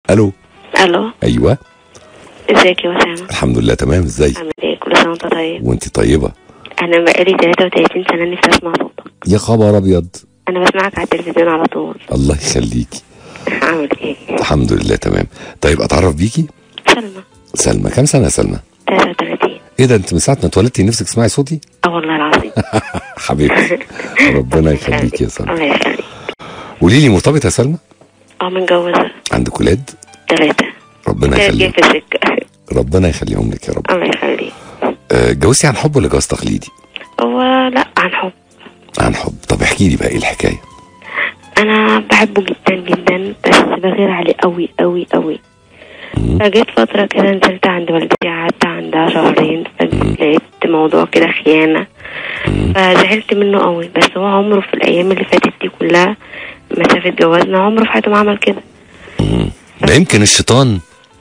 الو الو ايوه ازيك يا اسامه الحمد لله تمام ازاي عامل ايه كل سنه وانت طيب وانت طيبه انا بقالي 33 سنه نفسي اسمع صوتك يا خبر ابيض انا بسمعك على التلفزيون على طول الله يخليكي عامل ايه الحمد لله تمام طيب اتعرف بيكي سلمى سلمى كام سنه يا سلمى 33 ايه ده انت من ساعه ما اتولدتي نفسك تسمعي صوتي اه والله العظيم حبيبتي ربنا يخليك يا سلمى الله يخليك قولي لي مرتبطه يا سلمى اه متجوزه عندك ولاد ثلاثه ربنا ثلاث جاي يخليك في السكه ربنا يخليهم لك يا رب الله يخليك آه، اتجوزتي عن حب ولا جواز تقليدي هو لا عن حب عن حب طب احكي لي بقى ايه الحكايه انا بحبه جدا جدا بس بغير عليه قوي قوي قوي فجيت فترة كده نزلت عند والدتي قعدت عندها شهرين فلقيت موضوع كده خيانة فزعلت منه قوي بس هو عمره في الأيام اللي فاتت دي كلها مسافة جوازنا عمره في حياته ما عمل كده ده يمكن الشيطان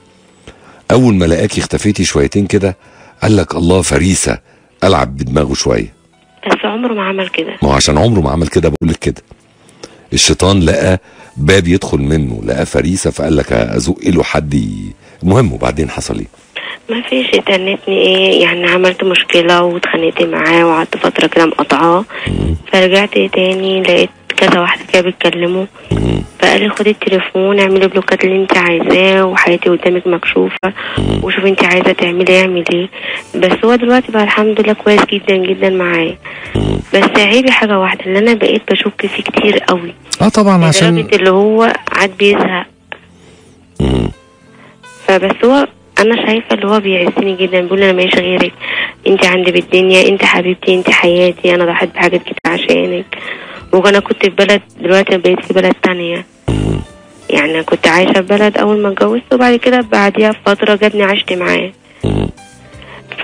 اول ما لقاكي اختفيتي شويتين كده قال لك الله فريسه العب بدماغه شويه بس عمره ما عمل كده ما هو عشان عمره ما عمل كده بقول لك كده الشيطان لقى باب يدخل منه لقى فريسه فقال لك ازق له حد ي... المهم وبعدين حصل ايه ما فيش اتنتني ايه يعني عملت مشكلة واتخانقت معاه وقعدت فترة كده مقاطعاه فرجعت تاني لقيت كذا واحدة كده بيتكلموا فقال لي خدي التليفون اعملي بلوكات اللي انت عايزاه وحياتي قدامك مكشوفة وشوفي انت عايزة تعملي اعملي ايه بس هو دلوقتي بقى الحمد لله كويس جدا جدا معايا بس عيبي حاجة واحدة اللي انا بقيت بشك فيه كتير قوي اه طبعا عشان لدرجة اللي هو عاد بيزهق مم. فبس هو انا شايفه اللي هو بيعزني جدا بيقول انا ماليش غيرك انت عندي بالدنيا انت حبيبتي انت حياتي انا ضحيت بحاجات كتير عشانك وانا كنت في بلد دلوقتي بقيت في بلد تانية يعني كنت عايشه في بلد اول ما اتجوزت وبعد كده بعديها بفتره جابني عشت معاه مم. ف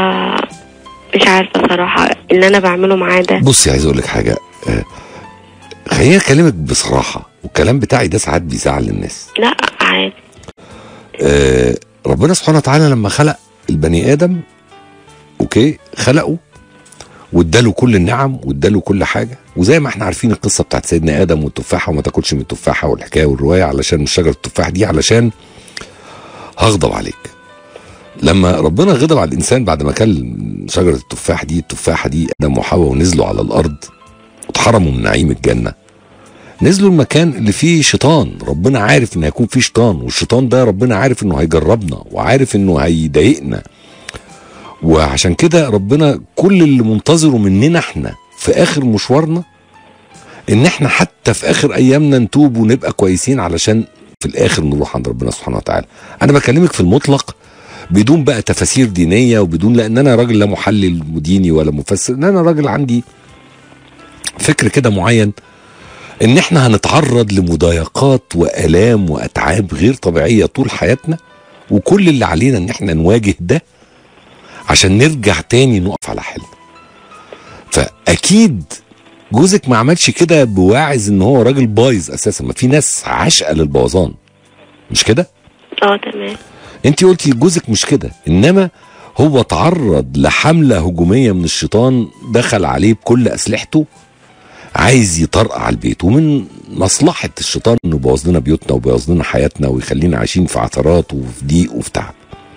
مش عارفه صراحه اللي انا بعمله معاه ده بصي عايز اقول لك حاجه آه، خليني اكلمك بصراحه والكلام بتاعي ده ساعات بيزعل الناس لا عادي آه، ربنا سبحانه وتعالى لما خلق البني ادم اوكي خلقه واداله كل النعم واداله كل حاجه وزي ما احنا عارفين القصه بتاعت سيدنا ادم والتفاحه وما تاكلش من التفاحه والحكايه والروايه علشان مش شجره التفاح دي علشان هغضب عليك لما ربنا غضب على الانسان بعد ما كل شجره التفاح دي التفاحه دي ادم وحواء ونزلوا على الارض واتحرموا من نعيم الجنه نزلوا المكان اللي فيه شيطان ربنا عارف ان هيكون فيه شيطان والشيطان ده ربنا عارف انه هيجربنا وعارف انه هيضايقنا وعشان كده ربنا كل اللي منتظره مننا احنا في اخر مشوارنا ان احنا حتى في اخر ايامنا نتوب ونبقى كويسين علشان في الاخر نروح عند ربنا سبحانه وتعالى انا بكلمك في المطلق بدون بقى تفاسير دينيه وبدون لان انا راجل لا محلل ديني ولا مفسر ان انا راجل عندي فكر كده معين ان احنا هنتعرض لمضايقات والام واتعاب غير طبيعيه طول حياتنا وكل اللي علينا ان احنا نواجه ده عشان نرجع تاني نقف على حيلنا فاكيد جوزك ما عملش كده بواعظ ان هو راجل بايظ اساسا ما في ناس عاشقه للبوظان مش كده اه تمام انت قلتي جوزك مش كده انما هو تعرض لحمله هجوميه من الشيطان دخل عليه بكل اسلحته عايز يطرقع البيت ومن مصلحه الشيطان انه يبوظ لنا بيوتنا ويبوظ لنا حياتنا ويخلينا عايشين في عثرات وفي ضيق وفي تعب.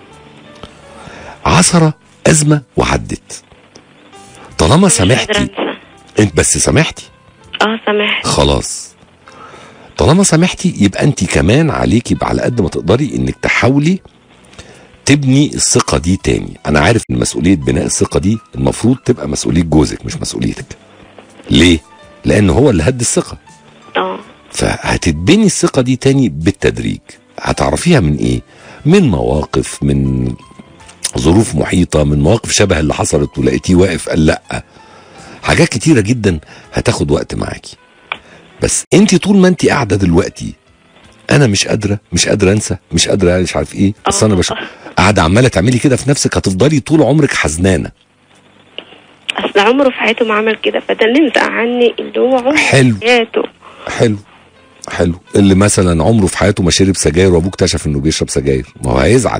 عثره ازمه وعدت. طالما مش قادرة سامحتي انسى انت بس سامحتي اه سامحت خلاص طالما سامحتي يبقى انت كمان عليكي على قد ما تقدري انك تحاولي تبني الثقة دي تاني انا عارف ان مسؤولية بناء الثقة دي المفروض تبقى مسؤولية جوزك مش مسؤوليتك ليه لان هو اللي هد الثقة اه فهتتبني الثقة دي تاني بالتدريج هتعرفيها من ايه من مواقف من ظروف محيطة من مواقف شبه اللي حصلت ولقيتيه واقف قال لا حاجات كتيرة جدا هتاخد وقت معاكي بس انت طول ما انت قاعدة دلوقتي انا مش قادرة مش قادرة انسى مش قادرة مش عارف ايه بس انا بش... قاعدة عمالة تعملي كده في نفسك هتفضلي طول عمرك حزنانة اصل عمره في حياته ما عمل كده فده اللي مزعلني اللي هو عمره حلو. في حياته حلو حلو اللي مثلا عمره في حياته ما شرب سجاير وابوه اكتشف انه بيشرب سجاير ما هو هيزعل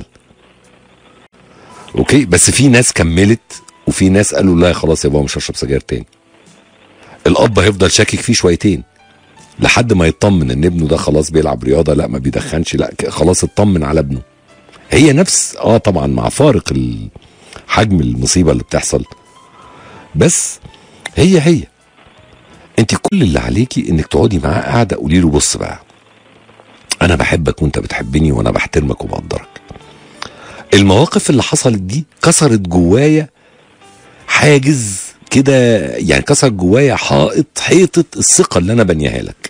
اوكي بس في ناس كملت وفي ناس قالوا لا خلاص يا بابا مش هشرب سجاير تاني الاب هيفضل شاكك فيه شويتين لحد ما يطمن ان ابنه ده خلاص بيلعب رياضه لا ما بيدخنش لا ك- خلاص اطمن على ابنه هي نفس اه طبعا مع فارق ال- حجم المصيبه اللي بتحصل بس هي هي انت كل اللي عليكي انك تقعدي معاه قاعده قولي له بص بقى انا بحبك وانت بتحبني وانا بحترمك وبقدرك المواقف اللي حصلت دي كسرت جوايا حاجز كده يعني كسر جوايا حائط حيطه الثقه اللي انا بنيها لك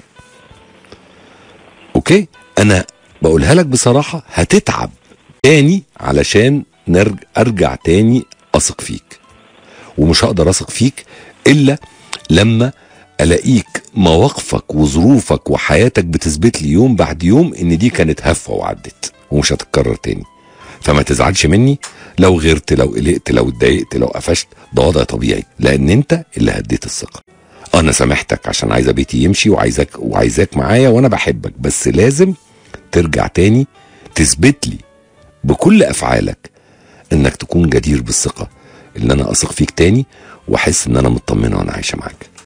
اوكي انا بقولها لك بصراحه هتتعب تاني علشان نرجع ارجع تاني اثق فيك ومش هقدر اثق فيك الا لما الاقيك مواقفك وظروفك وحياتك بتثبت لي يوم بعد يوم ان دي كانت هفوه وعدت ومش هتتكرر تاني فما تزعلش مني لو غيرت لو قلقت لو اتضايقت لو قفشت ده وضع طبيعي لان انت اللي هديت الثقه انا سامحتك عشان عايزه بيتي يمشي وعايزك وعايزاك معايا وانا بحبك بس لازم ترجع تاني تثبت لي بكل افعالك انك تكون جدير بالثقه ان انا اثق فيك تاني واحس ان انا مطمنه وانا عايشه معاك